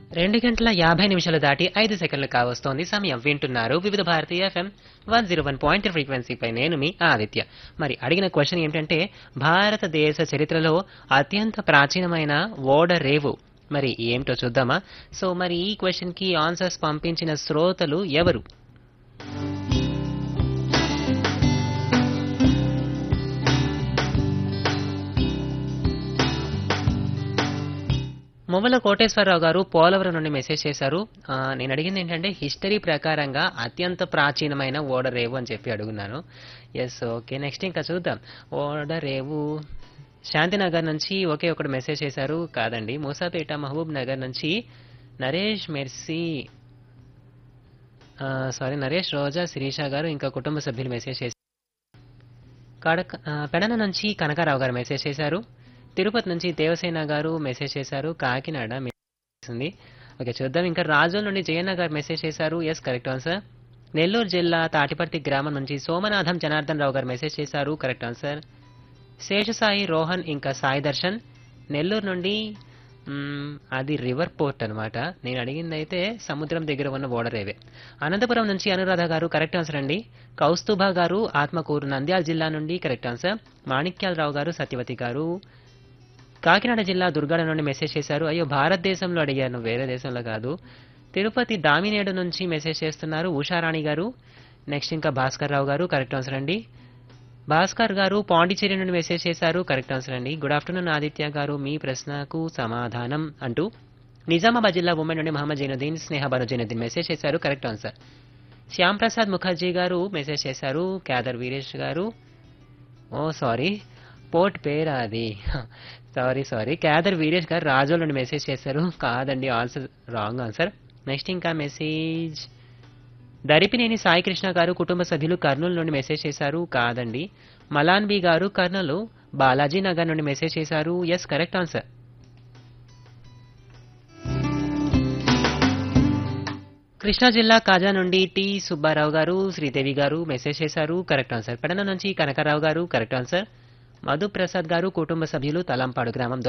రెండు గంటల యాభై నిమిషాలు దాటి ఐదు సెకండ్లు కావస్తోంది సమయం వింటున్నారు వివిధ భారతీయ FM one zero one point ఫ్రీక్వెన్సీపై నేను మీ ఆదిత్య మరి అడిగిన క్వశ్చన్ ఏంటంటే భారతదేశ చరిత్రలో అత్యంత ప్రాచీనమైన ఓడ రేవు మరి ఏమిటో చూద్దామా సో మరి ఈ క్వశ్చన్ కి ఆన్సర్స్ పంపించిన శ్రోతలు ఎవరు మువ్వల కోటేశ్వరరావు గారు పోలవరం నుండి మెసేజ్ చేశారు ఆ, నేను అడిగింది ఏంటంటే హిస్టరీ ప్రకారంగా అత్యంత ప్రాచీనమైన ఓడరేవు అని చెప్పి అడుగున్నాను ఎస్ ఓకే నెక్స్ట్ ఇంకా చూద్దాం ఓడరేవు శాంతినగర్ నుంచి ఒకే ఒకటి మెసేజ్ చేశారు కాదండి మూసాపేట మహబూబ్ నగర్ నుంచి నరేష్ మెర్సీ సారీ నరేష్ రోజా శిరీష గారు ఇంకా కుటుంబ సభ్యులు మెసేజ్ చేశారు కడక ఆ, పెడన నుంచి కనకారావు గారు మెసేజ్ చేశారు తిరుపతి నుంచి దేవసేన గారు మెసేజ్ చేశారు కాకినాడ మెసేజ్ ఉంది ఓకే చూద్దాం ఇంకా రాజోల్ నుండి జయన్న గారు మెసేజ్ చేశారు ఎస్ కరెక్ట్ ఆన్సర్ నెల్లూరు జిల్లా తాటిపర్తి గ్రామం నుంచి సోమనాథం జనార్దన్ రావు గారు మెసేజ్ చేశారు కరెక్ట్ ఆన్సర్ శేషసాయి రోహన్ ఇంకా సాయి దర్శన్ నెల్లూరు నుండి మ్మ్, అది రివర్ పోర్ట్ అన్నమాట నేను అడిగింది అయితే సముద్రం దగ్గర ఉన్న ఓడరేవే అనంతపురం నుంచి అనురాధ గారు కరెక్ట్ ఆన్సర్ అండి కౌస్తుభ గారు ఆత్మకూరు నంద్యాల జిల్లా నుండి కరెక్ట్ ఆన్సర్ మాణిక్యాలరావు గారు సత్యవతి గారు కాకినాడ జిల్లా దుర్గాడ నుండి మెసేజ్ చేశారు అయ్యో భారతదేశంలో అడిగాను వేరే దేశంలో కాదు తిరుపతి దామినేడు నుంచి మెసేజ్ చేస్తున్నారు ఉషారాణి గారు నెక్స్ట్ ఇంకా భాస్కర్ రావు గారు కరెక్ట్ ఆన్సర్ అండి భాస్కర్ గారు పాండిచేరి నుండి మెసేజ్ చేశారు కరెక్ట్ ఆన్సర్ అండి గుడ్ ఆఫ్టర్నూన్ ఆదిత్య గారు మీ ప్రశ్నకు సమాధానం అంటూ నిజామాబాద్ జిల్లా ఉమెన్ నుండి మహమ్మద్ జైనుద్దీన్ స్నేహ బను జైనుద్దీన్ మెసేజ్ చేశారు correct answer Shyam Prasad Mukherjee garu message చేశారు క్యాదర్ వీరేష్ గారు ఓ సారీ పోర్ట్ పేరా అది సారీ సారీ క్యాదర్ వీరేష్ గారు రాజోల్ నుండి మెసేజ్ చేశారు కాదండి ఆన్సర్ రాంగ్ ఆన్సర్ నెక్స్ట్ ఇంకా మెసేజ్ దరిపినేని సాయి కృష్ణ గారు కుటుంబ సభ్యులు కర్నూలు నుండి మెసేజ్ చేశారు కాదండి మలాన్ బి గారు కర్నూలు బాలాజీ నగర్ నుండి మెసేజ్ చేశారు ఎస్ కరెక్ట్ ఆన్సర్ కృష్ణా జిల్లా కాజా నుండి టి సుబ్బారావు గారు శ్రీదేవి గారు మెసేజ్ చేశారు కరెక్ట్ ఆన్సర్ పెడన నుంచి కనకారావు గారు కరెక్ట్ ఆన్సర్ మధు ప్రసాద్ గారు కుటుంబ సభ్యులు తలంపాడు గ్రామం